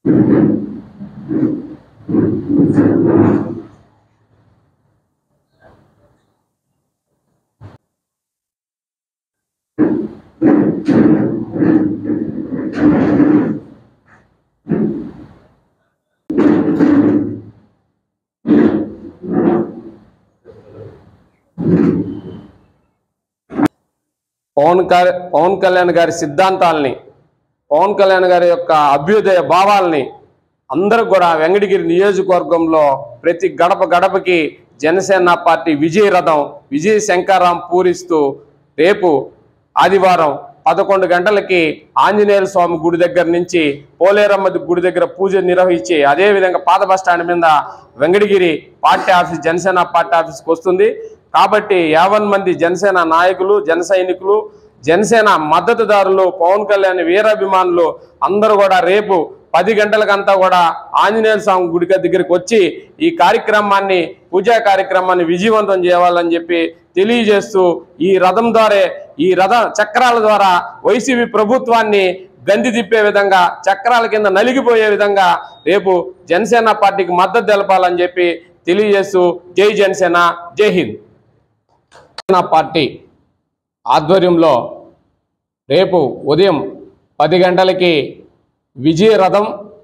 పవన్ కా- పవన్ కళ్యాణ్ గారి సిద్ధాంతాలని పవన్ కళ్యాణ్ గారి యొక్క అభ్యుదయ భావాల్ని అందరూ కూడా వెంకటగిరి నియోజకవర్గంలో ప్రతి గడప గడపకి జనసేన పార్టీ విజయ రథం విజయ శంకారాం పూరిస్తూ రేపు ఆదివారం పదకొండు గంటలకి ఆంజనేయ స్వామి గుడి దగ్గర నుంచి పోలేరమ్మ గుడి దగ్గర పూజ నిర్వహించి అదేవిధంగా పాత బస్ స్టాండ్ మీద Venkatagiri party office Janasena party ఆఫీస్కి వస్తుంది కాబట్టి యావన్ మంది జనసేన నాయకులు జన సైనికులు జనసేన మద్దతుదారులు పవన్ కళ్యాణ్ వీరాభిమానులు అందరూ కూడా రేపు పది గంటలకంతా కూడా ఆంజనేయ స్వామి గుడి దగ్గరికి వచ్చి ఈ కార్యక్రమాన్ని పూజా కార్యక్రమాన్ని విజయవంతం చేయాలని చెప్పి తెలియజేస్తూ ఈ రథం ద్వారా ఈ రథ చక్రాల ద్వారా వైసీపీ ప్రభుత్వాన్ని గంది తిప్పే విధంగా చక్రాల కింద నలిగిపోయే విధంగా రేపు జనసేన పార్టీకి మద్దతు తెలపాలని చెప్పి తెలియజేస్తూ జై జనసేన జై హింద్ జనసేన పార్టీ ఆధ్వర్యంలో రేపు ఉదయం పది గంటలకి విజయ రథం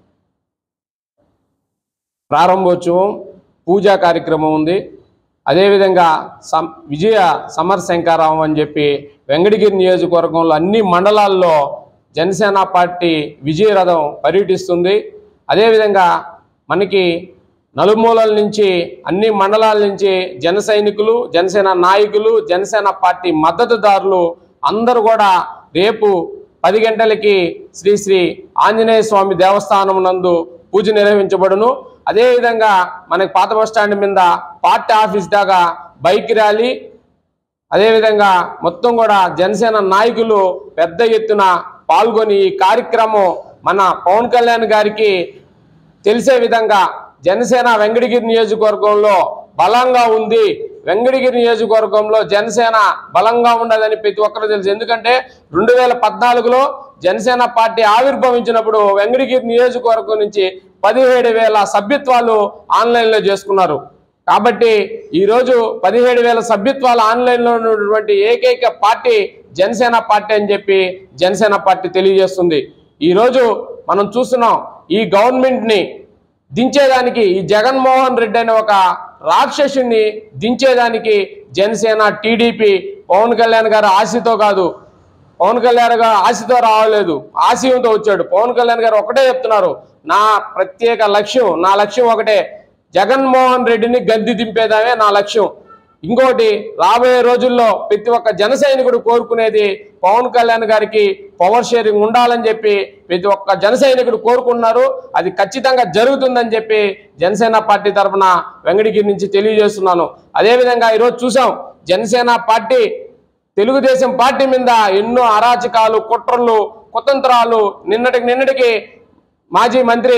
ప్రారంభోత్సవం పూజా కార్యక్రమం ఉంది అదేవిధంగా సం విజయ సమర్ శంకారావం అని చెప్పి వెంకటగిరి నియోజకవర్గంలో అన్ని మండలాల్లో జనసేన పార్టీ విజయ రథం పర్యటిస్తుంది అదేవిధంగా మనకి నలుమూలల నుంచి అన్ని మండలాల నుంచి జన సైనికులు జనసేన నాయకులు జనసేన పార్టీ మద్దతుదారులు అందరూ కూడా రేపు పది గంటలకి శ్రీ శ్రీ ఆంజనేయ స్వామి దేవస్థానం నందు పూజ నిర్వహించబడును అదేవిధంగా మనకి పాత బస్ స్టాండ్ మీద పార్టీ ఆఫీస్ దాకా బైక్ ర్యాలీ అదేవిధంగా మొత్తం కూడా జనసేన నాయకులు పెద్ద ఎత్తున పాల్గొని ఈ కార్యక్రమం మన పవన్ కళ్యాణ్ గారికి తెలిసే విధంగా జనసేన వెంకటగిరి నియోజకవర్గంలో బలంగా ఉంది వెంకటగిరి నియోజకవర్గంలో జనసేన బలంగా ఉండదని ప్రతి ఒక్కరు తెలుసు ఎందుకంటే రెండు వేల పద్నాలుగులో జనసేన పార్టీ ఆవిర్భవించినప్పుడు వెంకటగిరి నియోజకవర్గం నుంచి పదిహేడు వేల సభ్యత్వాలు ఆన్లైన్లో చేసుకున్నారు కాబట్టి ఈరోజు పదిహేడు వేల సభ్యత్వాలు ఆన్లైన్లో ఉన్నటువంటి ఏకైక పార్టీ జనసేన పార్టీ అని చెప్పి జనసేన పార్టీ తెలియజేస్తుంది ఈరోజు మనం చూస్తున్నాం ఈ గవర్నమెంట్ని దించేదానికి ఈ జగన్మోహన్ రెడ్డి అనే ఒక రాక్షసుని దించేదానికి జనసేన టీడీపీ పవన్ కళ్యాణ్ గారు ఆశతో కాదు పవన్ కళ్యాణ్ గారు ఆశతో రావలేదు ఆశయంతో వచ్చాడు పవన్ కళ్యాణ్ గారు ఒకటే చెప్తున్నారు నా ప్రత్యేక లక్ష్యం నా లక్ష్యం ఒకటే జగన్మోహన్ రెడ్డిని గద్దె దింపేదామే నా లక్ష్యం ఇంకోటి రాబోయే రోజుల్లో ప్రతి ఒక్క జన సైనికుడు కోరుకునేది పవన్ కళ్యాణ్ గారికి పవర్ షేరింగ్ ఉండాలని చెప్పి ప్రతి ఒక్క జన సైనికుడు కోరుకున్నారు అది ఖచ్చితంగా జరుగుతుందని చెప్పి జనసేన పార్టీ తరఫున వెంకటగిరి నుంచి తెలియజేస్తున్నాను అదేవిధంగా ఈరోజు చూసాం జనసేన పార్టీ తెలుగుదేశం పార్టీ మీద ఎన్నో అరాచకాలు కుట్రలు కుతంత్రాలు నిన్నటికి నిన్నటికి మాజీ మంత్రి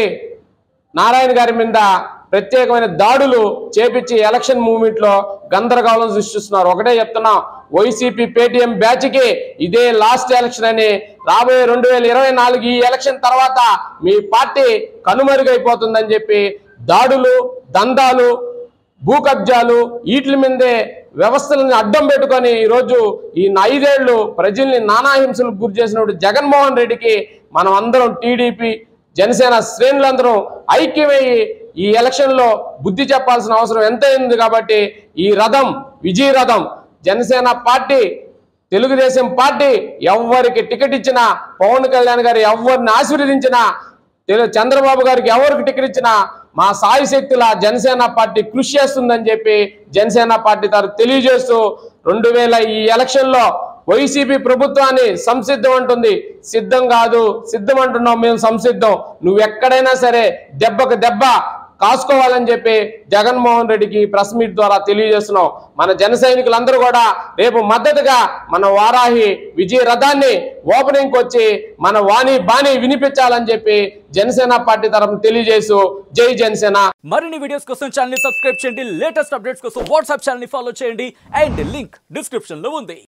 నారాయణ గారి మీద ప్రత్యేకమైన దాడులు చేపించి ఎలక్షన్ మూవ్మెంట్ లో గందరగోళం సృష్టిస్తున్నారు ఒకటే చెప్తున్నా వైసీపీ పేటీఎం బ్యాచ్ కి ఇదే లాస్ట్ ఎలక్షన్ అని రాబోయే రెండు వేల ఇరవై నాలుగు ఈ ఎలక్షన్ తర్వాత మీ పార్టీ కనుమరుగైపోతుందని చెప్పి దాడులు దందాలు భూ కబ్జాలు వీటి మీదే వ్యవస్థలను అడ్డం పెట్టుకొని ఈరోజు ఈ ఐదేళ్లు ప్రజల్ని నానాహింసలకు గురి చేసినప్పుడు జగన్మోహన్ రెడ్డికి మనం అందరం టీడీపీ జనసేన శ్రేణులందరం ఐక్యమయ్యి ఈ ఎలక్షన్ లో బుద్ధి చెప్పాల్సిన అవసరం ఎంతైంది కాబట్టి ఈ రథం విజయ రథం జనసేన పార్టీ తెలుగుదేశం పార్టీ ఎవరికి టికెట్ ఇచ్చినా పవన్ కళ్యాణ్ గారు ఎవరిని ఆశీర్వదించినా తెలు- చంద్రబాబు గారికి ఎవరికి టికెట్ ఇచ్చినా మా సాయి శక్తుల జనసేన పార్టీ కృషి చేస్తుందని చెప్పి జనసేన పార్టీ తరఫు తెలియజేస్తూ రెండు వేల ఈ ఎలక్షన్ లో వైసీపీ ప్రభుత్వాన్ని సంసిద్ధం అంటుంది సిద్ధం కాదు సిద్ధం అంటున్నాం మేము సంసిద్ధం నువ్వు ఎక్కడైనా సరే దెబ్బకు దెబ్బ కాసుకోవాలని చెప్పి జగన్మోహన్ రెడ్డికి ప్రెస్ మీట్ ద్వారా తెలియజేస్తున్నాం మన జన సైనికులందరూ కూడా రేపు మద్దతుగా మన వారాహి విజయ రథాన్ని ఓపెనింగ్ వచ్చి మన వాణి బాణి వినిపించాలని చెప్పి జనసేన పార్టీ తరఫున తెలియజేస్తూ జై జనసేన మరిన్ని వీడియోస్ కోసం ఛానల్ ని సబ్స్క్రైబ్ చేయండి లేటెస్ట్ అప్డేట్స్ కోసం వాట్సాప్ ఛానల్ ని ఫాలో చేయండి అండ్ లింక్ డిస్క్రిప్షన్ లో ఉంది